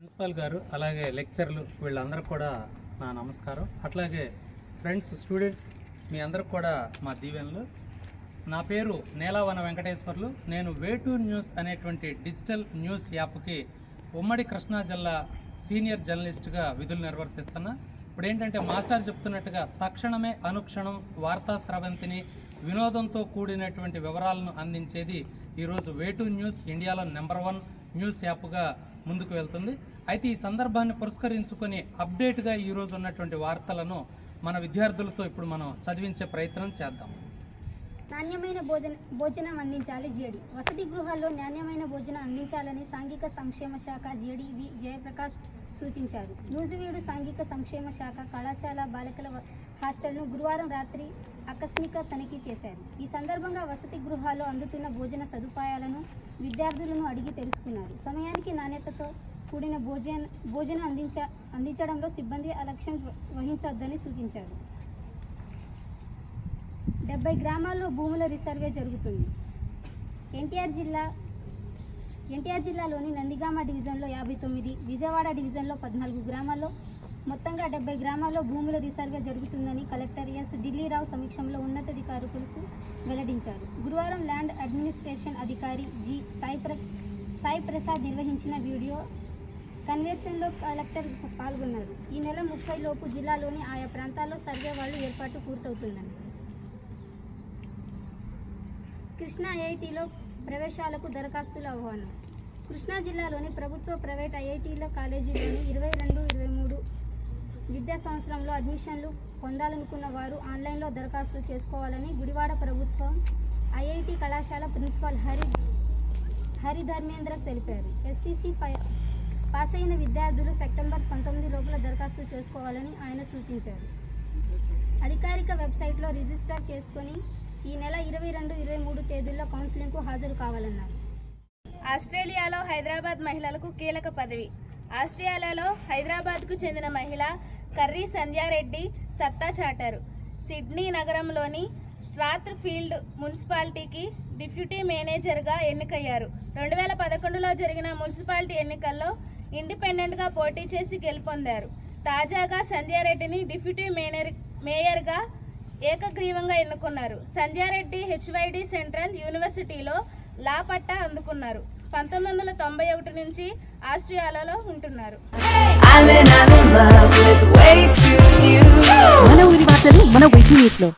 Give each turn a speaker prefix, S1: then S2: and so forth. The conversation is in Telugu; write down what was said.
S1: ప్రిన్సిపాల్ గారు అలాగే లెక్చర్లు వీళ్ళందరూ కూడా నా నమస్కారం అట్లాగే ఫ్రెండ్స్ స్టూడెంట్స్ మీ అందరికి కూడా మా దీవెనలు నా పేరు నేలావన వెంకటేశ్వర్లు నేను వేటూ న్యూస్ అనేటువంటి డిజిటల్ న్యూస్ యాప్కి ఉమ్మడి కృష్ణా జిల్లా సీనియర్ జర్నలిస్ట్గా విధులు నిర్వర్తిస్తున్నా ఇప్పుడు ఏంటంటే మాస్టర్ చెప్తున్నట్టుగా తక్షణమే అనుక్షణం వార్తా స్రవంతిని వినోదంతో కూడినటువంటి వివరాలను అందించేది ఈరోజు వేటూ న్యూస్ ఇండియాలో నెంబర్ వన్ న్యూస్ యాప్గా ముందుకు వెళ్తుంది అయితే ఈ సందర్భాన్ని పురస్కరించుకొని అప్డేట్గా ఈరోజు ఉన్నటువంటి వార్తలను మన విద్యార్థులతో ఇప్పుడు మనం చదివించే ప్రయత్నం చేద్దాం
S2: నాణ్యమైన భోజన భోజనం అందించాలి జేడి వసతి గృహాల్లో నాణ్యమైన భోజనం అందించాలని సాంఘిక సంక్షేమ శాఖ జేడి వి జయప్రకాష్ సూచించారు నూజివీడు సాంఘిక సంక్షేమ శాఖ కళాశాల బాలికల వ- హాస్టల్ను గురువారం రాత్రి ఆకస్మిక తనిఖీ చేశారు ఈ సందర్భంగా వసతి గృహాల్లో అందుతున్న భోజన సదుపాయాలను విద్యార్థులను అడిగి తెలుసుకున్నారు సమయానికి నాణ్యతతో కూడిన భోజన భోజనం అందించ అందించడంలో సిబ్బంది అలక్ష్యం వ- వహించొద్దని సూచించారు డెబ్బై గ్రామాల్లో భూముల రీసర్వే జరుగుతుంది ఎన్టీఆర్ జిల్లా ఎన్టీఆర్ జిల్లాలోని నందిగామ డివిజన్లో యాభై తొమ్మిది విజయవాడ డివిజన్లో పద్నాలుగు గ్రామాల్లో మొత్తంగా డెబ్బై గ్రామాల్లో భూముల రీసర్వే జరుగుతుందని కలెక్టర్ ఎస్ ఢిల్లీరావు సమీక్షంలో ఉన్నతాధికారులకు వెల్లడించారు గురువారం ల్యాండ్ అడ్మినిస్ట్రేషన్ అధికారి జి సాయి ప్ర సాయి ప్రసాద్ నిర్వహించిన వీడియో కన్వెన్షన్లో కలెక్టర్ పాల్గొన్నారు ఈ నెల ముప్పై లోపు జిల్లాలోని ఆయా ప్రాంతాల్లో సర్వే వాళ్ళు ఏర్పాటు పూర్తవుతుందని కృష్ణా ఐఐటిలో ప్రవేశాలకు దరఖాస్తుల ఆహ్వానం కృష్ణా జిల్లాలోని ప్రభుత్వ ప్రైవేట్ ఐఐటీల కాలేజీలోని ఇరవై రెండు ఇరవై మూడు విద్యా సంవత్సరంలో అడ్మిషన్లు పొందాలనుకున్న వారు ఆన్లైన్లో దరఖాస్తు చేసుకోవాలని గుడివాడ ప్రభుత్వం ఐఐటి కళాశాల ప్రిన్సిపాల్ హరి హరి ధర్మేంద్ర తెలిపారు ఎస్సీసీ పై పాస్ అయిన విద్యార్థులు సెప్టెంబర్ పంతొమ్మిది లోపల దరఖాస్తు చేసుకోవాలని ఆయన సూచించారు అధికారిక వెబ్సైట్లో రిజిస్టర్ చేసుకొని ఈ నెల ఇరవై రెండు ఇరవై మూడు తేదీల్లో కౌన్సిలింగ్కు హాజరు కావాలన్నారు
S3: ఆస్ట్రేలియాలో హైదరాబాద్ మహిళలకు కీలక పదవి ఆస్ట్రేలియాలో హైదరాబాద్కు చెందిన మహిళ కర్రీ సంధ్యారెడ్డి సత్తా చాటారు సిడ్నీ నగరంలోని స్ట్రాత్ ఫీల్డ్ మున్సిపాలిటీకి డిప్యూటీ మేనేజర్గా ఎన్నికయ్యారు రెండు వేల పదకొండులో జరిగిన మున్సిపాలిటీ ఎన్నికల్లో ఇండిపెండెంట్గా పోటీ చేసి గెలుపొందారు తాజాగా సంధ్యారెడ్డిని డిప్యూటీ మేనర్ మేయర్గా ఏకగ్రీవంగా ఎన్నుకున్నారు సంధ్యారెడ్డి హెచ్వైడి సెంట్రల్ యూనివర్సిటీలో లా పట్టా అందుకున్నారు పంతొమ్మిది వందల తొంభై ఒకటి నుంచి ఆస్ట్రియాలో ఉంటున్నారు
S4: I'm in, I'm in love with way too new.
S5: మన ఊరి వార్తలు మన వెయిటింగ్ న్యూస్ లో